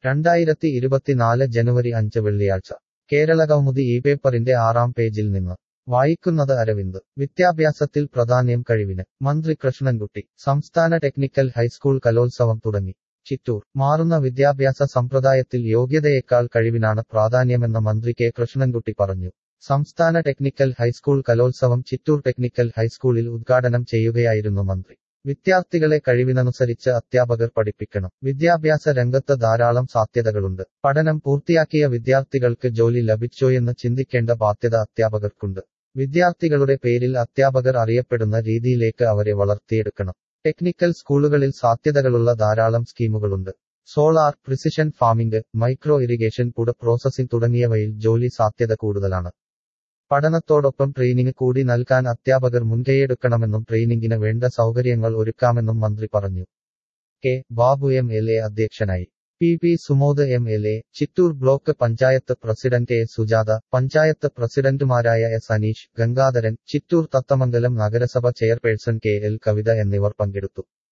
രണ്ടായിരത്തി ഇരുപത്തിനാല് ജനുവരി അഞ്ച് വെള്ളിയാഴ്ച കേരളകൗമുദി ഈ പേപ്പറിന്റെ ആറാം പേജിൽ നിന്ന് വായിക്കുന്നത് അരവിന്ദ് വിദ്യാഭ്യാസത്തിൽ പ്രാധാന്യം കഴിവിന് മന്ത്രി കൃഷ്ണൻകുട്ടി സംസ്ഥാന ടെക്നിക്കൽ ഹൈസ്കൂൾ കലോത്സവം തുടങ്ങി ചിറ്റൂർ മാറുന്ന വിദ്യാഭ്യാസ സമ്പ്രദായത്തിൽ യോഗ്യതയേക്കാൾ കഴിവിനാണ് പ്രാധാന്യമെന്ന് മന്ത്രി കെ കൃഷ്ണൻകുട്ടി പറഞ്ഞു സംസ്ഥാന ടെക്നിക്കൽ ഹൈസ്കൂൾ കലോത്സവം ചിറ്റൂർ ടെക്നിക്കൽ ഹൈസ്കൂളിൽ ഉദ്ഘാടനം ചെയ്യുകയായിരുന്നു മന്ത്രി വിദ്യാർത്ഥികളെ കഴിവിനനുസരിച്ച് അധ്യാപകർ പഠിപ്പിക്കണം വിദ്യാഭ്യാസ രംഗത്ത് ധാരാളം സാധ്യതകളുണ്ട് പഠനം പൂർത്തിയാക്കിയ വിദ്യാർത്ഥികൾക്ക് ജോലി ലഭിച്ചോയെന്ന് ചിന്തിക്കേണ്ട ബാധ്യത അധ്യാപകർക്കുണ്ട് വിദ്യാർത്ഥികളുടെ പേരിൽ അധ്യാപകർ അറിയപ്പെടുന്ന രീതിയിലേക്ക് അവരെ വളർത്തിയെടുക്കണം ടെക്നിക്കൽ സ്കൂളുകളിൽ സാധ്യതകളുള്ള ധാരാളം സ്കീമുകളുണ്ട് solar precision farming micro irrigation food processing തുടങ്ങിയവയിൽ ജോലി സാധ്യത കൂടുതലാണ് പഠനത്തോടൊപ്പം ട്രെയിനിങ് കൂടി നൽകാൻ അധ്യാപകർ മുൻകൈയെടുക്കണമെന്നും ട്രെയിനിങ്ങിന് വേണ്ട സൗകര്യങ്ങൾ ഒരുക്കാമെന്നും മന്ത്രി പറഞ്ഞു K Babu M L A അധ്യക്ഷനായി P P Sumod M L A Chittur block panchayat president A Sujatha panchayat പ്രസിഡന്റുമാരായ എസ് അനീഷ് ഗംഗാധരൻ ചിറ്റൂർ തത്തമംഗലം നഗരസഭ ചെയർപേഴ്സൺ കെ എൽ കവിത എന്നിവർ പങ്കെടുത്തു